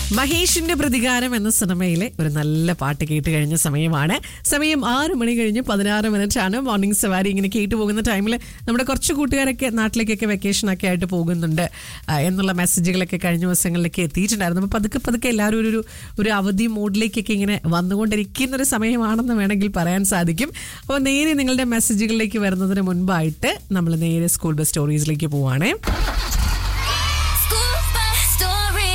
മഹേഷിന്റെ പ്രതികാരം എന്ന സിനിമയിലെ ഒരു നല്ല പാട്ട് കേട്ട് കഴിഞ്ഞ സമയമാണ് സമയം ആറ് മണി കഴിഞ്ഞ് പതിനാറ് മിനിറ്റ് ആണ് മോർണിംഗ് സവാരി ഇങ്ങനെ കേട്ടു പോകുന്ന ടൈമിൽ നമ്മുടെ കുറച്ച് കൂട്ടുകാരൊക്കെ നാട്ടിലേക്കൊക്കെ വെക്കേഷൻ ഒക്കെ ആയിട്ട് പോകുന്നുണ്ട് ആ, എന്നുള്ള മെസ്സേജുകളൊക്കെ കഴിഞ്ഞ ദിവസങ്ങളിലേക്ക് എത്തിയിട്ടുണ്ടായിരുന്നു അപ്പോൾ പതുക്കെ പതുക്കെ എല്ലാവരും ഒരു ഒരു- ഒരു അവധി മോഡിലേക്കൊക്കെ ഇങ്ങനെ വന്നുകൊണ്ടിരിക്കുന്ന ഒരു സമയമാണെന്ന് വേണമെങ്കിൽ പറയാൻ സാധിക്കും അപ്പോൾ നേരെ നിങ്ങളുടെ മെസ്സേജുകളിലേക്ക് വരുന്നതിന് മുൻപായിട്ട് നമ്മൾ നേരെ സ്കൂൾ ബസ് സ്റ്റോറീസിലേക്ക് പോവാണേ School bus story.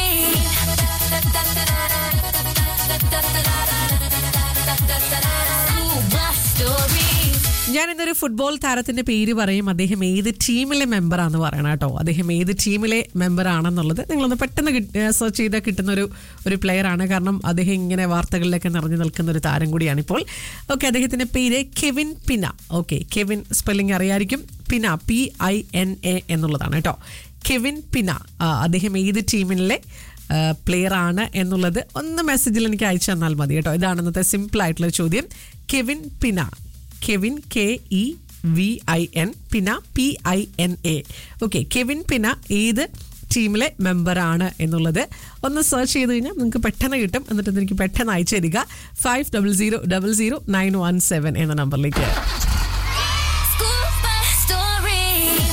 School bus story. ഞാൻ ഇന്നൊരു ഫുട്ബോൾ താരത്തിന്റെ പേര് പറയും അദ്ദേഹം ഏത് ടീമിലെ മെമ്പറാന്ന് പറയണം കേട്ടോ അദ്ദേഹം ഏത് ടീമിലെ മെമ്പർ ആണെന്നുള്ളത് നിങ്ങളൊന്ന് പെട്ടെന്ന് സെർച്ച് ചെയ്താൽ കിട്ടുന്ന ഒരു ഒരു പ്ലെയർ ആണ് കാരണം അദ്ദേഹം ഇങ്ങനെ വാർത്തകളിലൊക്കെ നിറഞ്ഞു നിൽക്കുന്ന ഒരു താരം കൂടിയാണ് ഇപ്പോൾ ഓക്കെ അദ്ദേഹത്തിന്റെ പേര് Kevin Pina okay Kevin spelling അറിയായിരിക്കും Pina P I N A എന്നുള്ളതാണ് കേട്ടോ കെവിൻ പിന ആ, അദ്ദേഹം ഏത് ടീമിലെ പ്ലെയർ ആണ് എന്നുള്ളത് ഒന്ന് മെസ്സേജിൽ എനിക്ക് അയച്ചു തന്നാൽ മതി കേട്ടോ ഇതാണ് ഇന്നത്തെ സിമ്പിൾ ആയിട്ടുള്ള ചോദ്യം Kevin Pina Kevin K E V I N Pina P I N A okay Kevin Pina ഏത് ടീമിലെ മെമ്പറാണ് എന്നുള്ളത് ഒന്ന് സെർച്ച് ചെയ്ത് കഴിഞ്ഞാൽ നിങ്ങൾക്ക് പെട്ടെന്ന് കിട്ടും എന്നിട്ട് എനിക്ക് പെട്ടെന്ന് അയച്ചു തരിക five double zero double zero nine one seven എന്ന നമ്പറിലേക്ക് School bus story.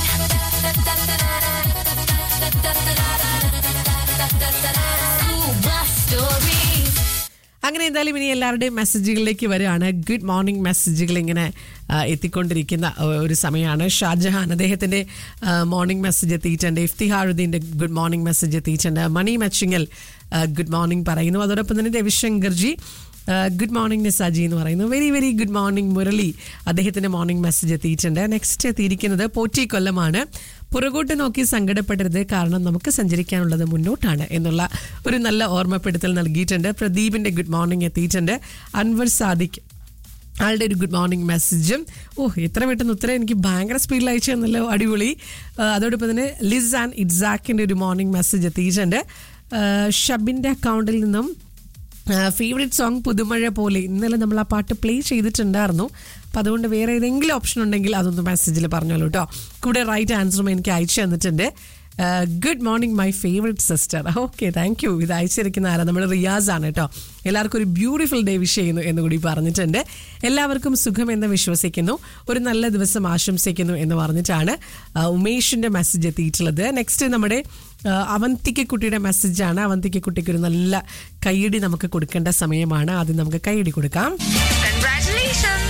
School bus story. അങ്ങനെ എന്തായാലും ഇനി എല്ലാവരുടെയും മെസ്സേജുകളിലേക്ക് വരികയാണ് ഗുഡ് മോർണിംഗ് മെസ്സേജുകൾ ഇങ്ങനെ ആ, എത്തിക്കൊണ്ടിരിക്കുന്ന ഒ- ഒരു സമയമാണ് ഷാജഹാൻ അദ്ദേഹത്തിന്റെ മോർണിംഗ് മെസ്സേജ് എത്തിയിട്ടുണ്ട് ഇഫ്തിഹാറുദ്ദീന്റെ ഗുഡ് മോർണിംഗ് മെസ്സേജ് എത്തിയിട്ടുണ്ട് മണി മച്ചിങ്ങൽ ഗുഡ് മോർണിംഗ് പറയുന്നു അതോടൊപ്പം തന്നെ രവിശങ്കർജി ഗുഡ് മോർണിംഗ് നിസാജി എന്ന് പറയുന്നു very very good morning Murali അദ്ദേഹത്തിന്റെ മോർണിംഗ് മെസ്സേജ് എത്തിയിട്ടുണ്ട് നെക്സ്റ്റ് എത്തിയിരിക്കുന്നത് പോറ്റി കൊല്ലമാണ് പുറകോട്ട് നോക്കി സങ്കടപ്പെടരുത് കാരണം നമുക്ക് സഞ്ചരിക്കാനുള്ളത് മുന്നോട്ടാണ് എന്നുള്ള ഒരു നല്ല ഓർമ്മപ്പെടുത്തൽ നൽകിയിട്ടുണ്ട് പ്രദീപിന്റെ ഗുഡ് മോർണിംഗ് എത്തിയിട്ടുണ്ട് അൻവർ സാദിഖ് ആളുടെ ഒരു ഗുഡ് മോർണിംഗ് മെസ്സേജും ഓ എത്ര പെട്ടെന്ന് ഉത്തരം എനിക്ക് ഭയങ്കര സ്പീഡിൽ അയച്ചു തന്നല്ലോ അടിപൊളി ആ, അതോടൊപ്പം തന്നെ ലിസ് ആൻഡ് ഇറ്റ്സാക്കിന്റെ ഒരു മോർണിംഗ് മെസ്സേജ് എത്തിയിട്ടുണ്ട് ആ, ഷബിന്റെ അക്കൗണ്ടിൽ നിന്നും ഫേവറേറ്റ് സോങ് പുതുമഴ പോലെ ഇന്നലെ നമ്മൾ ആ പാട്ട് പ്ലേ ചെയ്തിട്ടുണ്ടായിരുന്നു അപ്പം അതുകൊണ്ട് വേറെ ഏതെങ്കിലും ഓപ്ഷൻ ഉണ്ടെങ്കിൽ അതൊന്ന് മെസ്സേജിൽ പറഞ്ഞോളൂ കേട്ടോ കൂടെ റൈറ്റ് ആൻസറും എനിക്ക് അയച്ചു തന്നിട്ടുണ്ട് good morning my favourite sister okay thank you ഇത് അയച്ചിരിക്കുന്ന ആരാ നമ്മുടെ റിയാസ് ആണ് കേട്ടോ എല്ലാവർക്കും ഒരു ബ്യൂട്ടിഫുൾ ഡേ വിഷ് ചെയ്യുന്നു എന്ന് കൂടി പറഞ്ഞിട്ടുണ്ട് എല്ലാവർക്കും സുഖം എന്ന് വിശ്വസിക്കുന്നു ഒരു നല്ല ദിവസം ആശംസിക്കുന്നു എന്ന് പറഞ്ഞിട്ടാണ് ആ, ഉമേഷിന്റെ മെസ്സേജ് എത്തിയിട്ടുള്ളത് നെക്സ്റ്റ് നമ്മുടെ ആ, അവന്തിക കുട്ടിയുടെ മെസ്സേജാണ് അവന്തിക കുട്ടിക്ക് ഒരു നല്ല കൈയടി നമുക്ക് കൊടുക്കേണ്ട സമയമാണ് ആദ്യം നമുക്ക് കൈയടി കൊടുക്കാം Congratulations.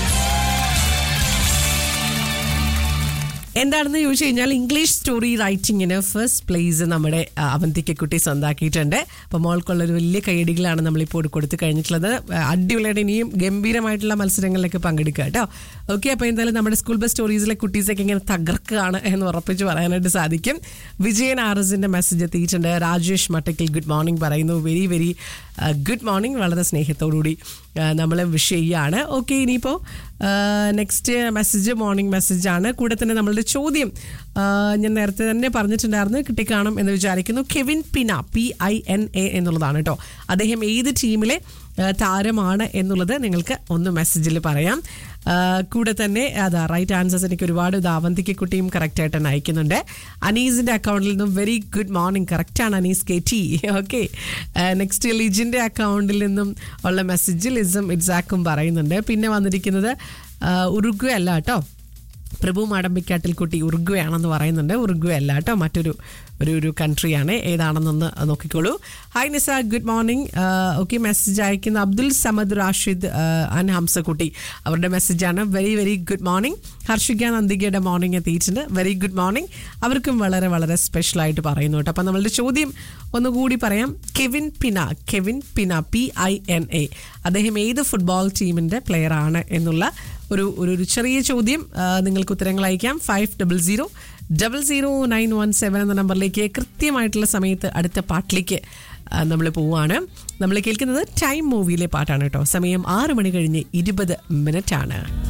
എന്താണെന്ന് ചോദിച്ചു കഴിഞ്ഞാൽ ഇംഗ്ലീഷ് സ്റ്റോറി റൈറ്റിങ്ങിന് ഫസ്റ്റ് പ്ലേസ് നമ്മുടെ ആ, അവന്തിക കുട്ടി സ്വന്താക്കിയിട്ടുണ്ട് അപ്പോൾ മോൾക്കുള്ള ഒരു വലിയ കൈയടികളാണ് നമ്മളിപ്പോൾ കൊടുത്തു കഴിഞ്ഞിട്ടുള്ളത് ആ, അടിപൊളിയായിട്ട് ഇനിയും ഗംഭീരമായിട്ടുള്ള മത്സരങ്ങളിലൊക്കെ പങ്കെടുക്കുക കേട്ടോ ഓക്കെ അപ്പോൾ എന്തായാലും നമ്മുടെ സ്കൂൾ ബസ് സ്റ്റോറീസിലെ കുട്ടീസൊക്കെ ഇങ്ങനെ തകർക്കുകയാണ് എന്ന് ഉറപ്പിച്ച് പറയാനായിട്ട് സാധിക്കും വിജയൻ ആർ എസിന്റെ മെസ്സേജ് എത്തിയിട്ടുണ്ട് രാജേഷ് മട്ടക്കിൽ ഗുഡ് മോർണിംഗ് പറയുന്നു വെരി വെരി ഗുഡ് മോർണിംഗ് വളരെ സ്നേഹത്തോടുകൂടി നമ്മൾ വിഷ് ചെയ്യുകയാണ് ഓക്കെ ഇനിയിപ്പോൾ നെക്സ്റ്റ് മെസ്സേജ് മോർണിംഗ് മെസ്സേജാണ് കൂടെ തന്നെ നമ്മളുടെ ചോദ്യം ആ, ഞാൻ നേരത്തെ തന്നെ പറഞ്ഞിട്ടുണ്ടായിരുന്നു കിട്ടിക്കാണും എന്ന് വിചാരിക്കുന്നു Kevin Pina P I N A എന്നുള്ളതാണ് കേട്ടോ അദ്ദേഹം ഏത് ടീമിലെ ആ, താരമാണ് എന്നുള്ളത് നിങ്ങൾക്ക് ഒന്ന് മെസ്സേജിൽ പറയാം ആ, കൂടെ തന്നെ അതാ റൈറ്റ് ആൻസേഴ്സ് എനിക്ക് ഒരുപാട് ദാവന്തിക്ക് കുട്ടിയും കറക്റ്റ് ആയിട്ട് തന്നെ അയക്കുന്നുണ്ട് അനീസിന്റെ അക്കൗണ്ടിൽ നിന്നും വെരി ഗുഡ് മോർണിംഗ് കറക്റ്റാണ് Anees K T okay next ലിജിന്റെ അക്കൗണ്ടിൽ നിന്നും ഉള്ള മെസ്സേജ് ലിസും ഇറ്റ്സാക്കും പറയുന്നുണ്ട് പിന്നെ വന്നിരിക്കുന്നത് ഉറുഗ്വ അല്ല കേട്ടോ പ്രഭു മാടമ്പിക്കാട്ടിൽ കുട്ടി ഉറുഗ്വ ആണെന്ന് പറയുന്നുണ്ട് ഉറുഗ്വ അല്ല കേട്ടോ മറ്റൊരു ഒരു ഒരു കൺട്രിയാണ് ഏതാണെന്നൊന്ന് നോക്കിക്കോളൂ hi Nisa good morning okay message അയക്കുന്ന അബ്ദുൽ സമദ് റാഷിദ് ആൻഡ് ഹംസക്കുട്ടി അവരുടെ മെസ്സേജാണ് very very good morning Harshika നന്ദികയുടെ മോർണിംഗ് എത്തിയിട്ടുണ്ട് വെരി ഗുഡ് മോർണിംഗ് അവർക്കും വളരെ വളരെ സ്പെഷ്യൽ ആയിട്ട് പറയുന്നു കേട്ടോ അപ്പം നമ്മളുടെ ചോദ്യം ഒന്നുകൂടി പറയാം Kevin Pina Kevin Pina P I N A അദ്ദേഹം ഏത് ഫുട്ബോൾ ടീമിന്റെ പ്ലെയർ ആണ് എന്നുള്ള ഒരു ഒരു ഒരു ചെറിയ ചോദ്യം ആ, നിങ്ങൾക്ക് ഉത്തരങ്ങൾ അയക്കാം five double zero double zero nine one seven എന്ന നമ്പറിലേക്ക് കൃത്യമായിട്ടുള്ള സമയത്ത് അടുത്ത പാട്ടിലേക്ക് നമ്മൾ പോവുകയാണ് നമ്മൾ കേൾക്കുന്നത് ടൈം മൂവിയിലെ പാട്ടാണ് കേട്ടോ സമയം ആറ് മണി കഴിഞ്ഞ് ഇരുപത് മിനിറ്റ് ആണ്